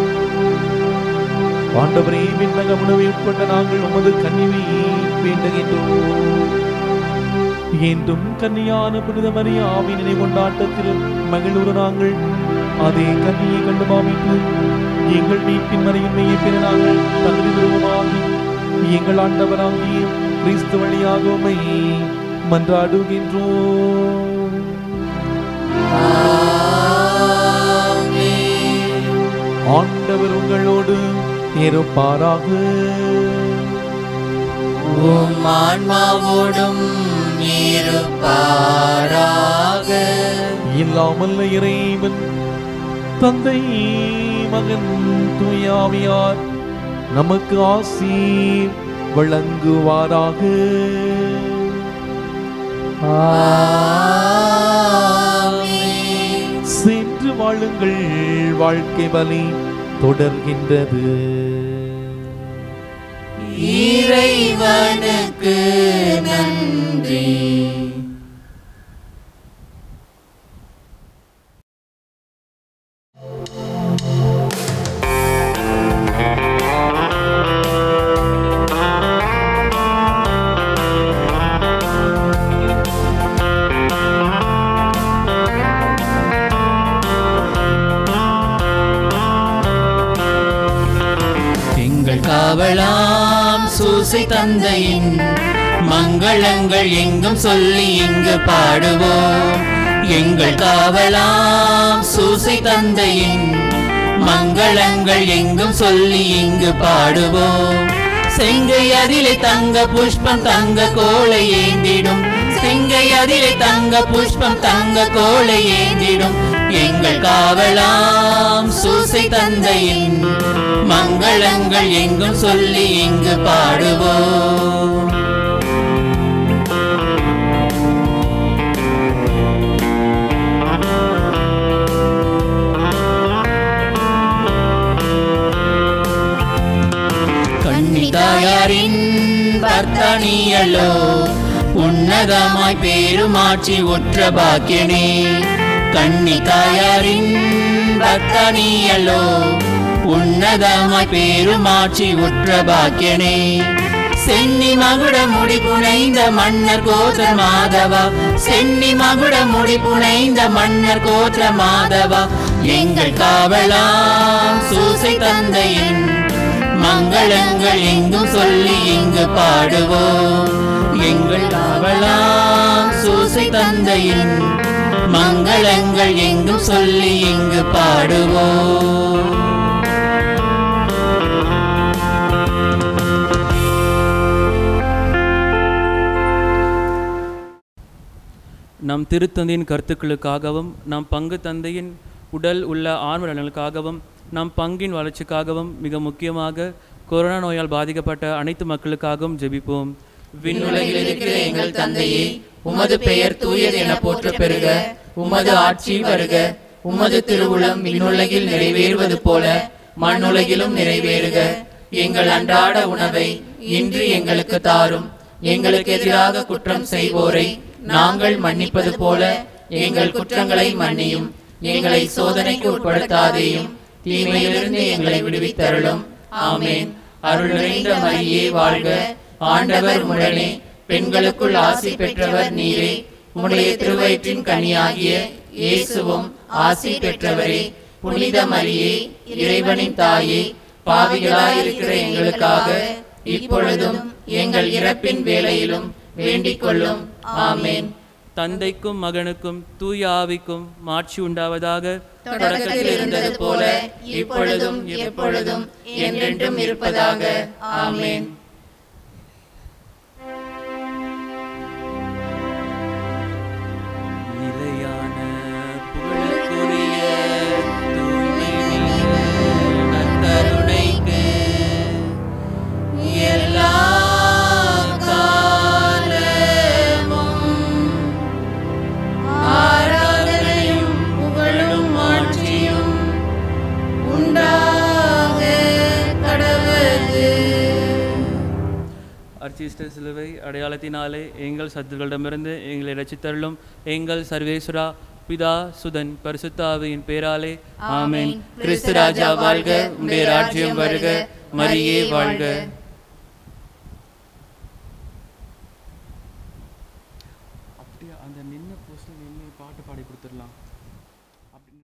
ஆண்டவரே விண்ணக உணவை உட்கொண்ட நாங்கள் உமது கன்னிவை வேண்டுகின்றோம் என்றும் கன்னியான புனித மரியாவின் நினை கொண்டாட்டத்தில் மகிழ்வுற நாங்கள் அதே கன்னியை கண்டு பாவித்து எங்கள் மீட்பின் மறையின்மையை பெற நாங்கள் தகுதி பெறுவோமாக எங்கள் ஆண்டவராகிய கிறிஸ்து வழியாக உம்மை மன்றாடுகின்றோம் ஆண்டவர் உங்களோடு இருப்பாராக உம் ஆன்மாவோடும் இருப்பாராக இல்லாமல் இறைவன் தந்தை மகன் தூயாவியார் நமக்கு ஆசீர் வழங்குவாராக சென்று வாழுங்கள் வாழ்க்கை பலி தொடர்கின்றது இறைவனுக்கு நன்றி எங்கள் காவலாம் சூசை தந்தையின் மங்களங்கள் எங்கும் சொல்லி இங்கு பாடுவோம் எங்கள் காவலாம் சூசை தந்தையின் மங்களங்கள் எங்கும் சொல்லி இங்கு பாடுவோம் செங்கை அதிலே தங்க புஷ்பம் தங்க கோளை ஏந்திடும் செங்கை அதிலே தங்க புஷ்பம் தங்க கோளை ஏந்திடும் எங்கள் காவலாம் சூசை தந்தையின் மங்களங்கள் எங்கும் சொல்லி இங்கு பாடுவோம் கன்னிதாயாரின் பர்த்தனியலோ உன்னதமாய் பேருமாட்சி ஒற்ற பாக்கியனே கன்னிதாயாரின் பர்த்தனியலோ உன்னதமாய் பேருமாட்சி உற்ற பாக்கியனே சென்னி மகுட முடி புனைந்த மன்னர் கோத்திர மாதவா சென்னி மகுட முடி புனைந்த மன்னர் கோத்திர மாதவா எங்கள் காவலாம் சூசை தந்தையின் மங்களங்கள் எங்கும் சொல்லி இங்கு பாடுவோம் எங்கள் காவலாம் சூசை தந்தையின் மங்களங்கள் எங்கும் சொல்லி இங்கு பாடுவோம் நம் திருத்தந்தையின் கருத்துக்களுக்காகவும் நம் பங்கு தந்தையின் உடல் உள்ள ஆன்ம நலனுக்காகவும் நம் பங்கின் வளர்ச்சிக்காகவும் மிக முக்கியமாக கொரோனா நோயால் பாதிக்கப்பட்ட அனைத்து மக்களுக்காகவும் ஜெபிப்போம் விண்ணுலகில் இருக்கிற எங்கள் தந்தையே உமது பெயர் தூயது என போற்ற பெறுக உமது ஆட்சி வருக உமது திருவுளம் விண்ணுலகில் நிறைவேறுவது போல மண்ணுலகிலும் நிறைவேறுக எங்கள் அன்றாட உணவை இன்று எங்களுக்கு தாரும் எங்களுக்கு எதிராக குற்றம் செய்வோரை நாங்கள் மன்னிப்பது போல எங்கள் குற்றங்களை மன்னியும் எங்களை சோதனைக்கு உட்படுத்தாதேயும் தீமையிலிருந்து எங்களை விடுவித்தருளும் ஆமென் அருள் நிறைந்த மரியே வாழ்க ஆண்டவர் உடனே பெண்களுக்குள் ஆசி பெற்றவர் நீரே உம்முடைய திருவயிற்றின் கனியாகிய இயேசுவும் ஆசி பெற்றவரே புனித மரியே இறைவனின் தாயே பாவிகளாயிருக்கிற எங்களுக்காக இப்பொழுதும் எங்கள் இறப்பின் வேளையிலும் வேண்டிக் கொள்ளும் ஆமென் தந்தைக்கும் மகனுக்கும் தூய ஆவிக்கும் மாட்சி உண்டாவதாக தொடக்கத்தில் இருந்தது போல இப்பொழுதும் எப்பொழுதும் என்றென்றும் இருப்பதாக ஆமென் நிலையான புகழுக்குரிய தூய்மை மிகு நற்கருணைக்கு எல்லா காலமும் ஆராதனையும் புகழும் ஆட்சியும் உண்டாக கடவுது அர்ச்சிஷ்ட சிலுவை அடையாளத்தினாலே எங்கள் சத்துருகளிடமிருந்து எங்களை ரசித்தருளும் எங்கள் சர்வேஸ்வரா பிதா சுதன் பரிசுத்தாவியின் பேராலே ஆமென் கிறிஸ்து ராஜா வாழ்க உடைய ராஜ்யம் வருக மரியே வாழ்க அப்படியே அந்த நின்ன போஸ்ட்ல நின்று பாட்டு பாடி கொடுத்துடலாம்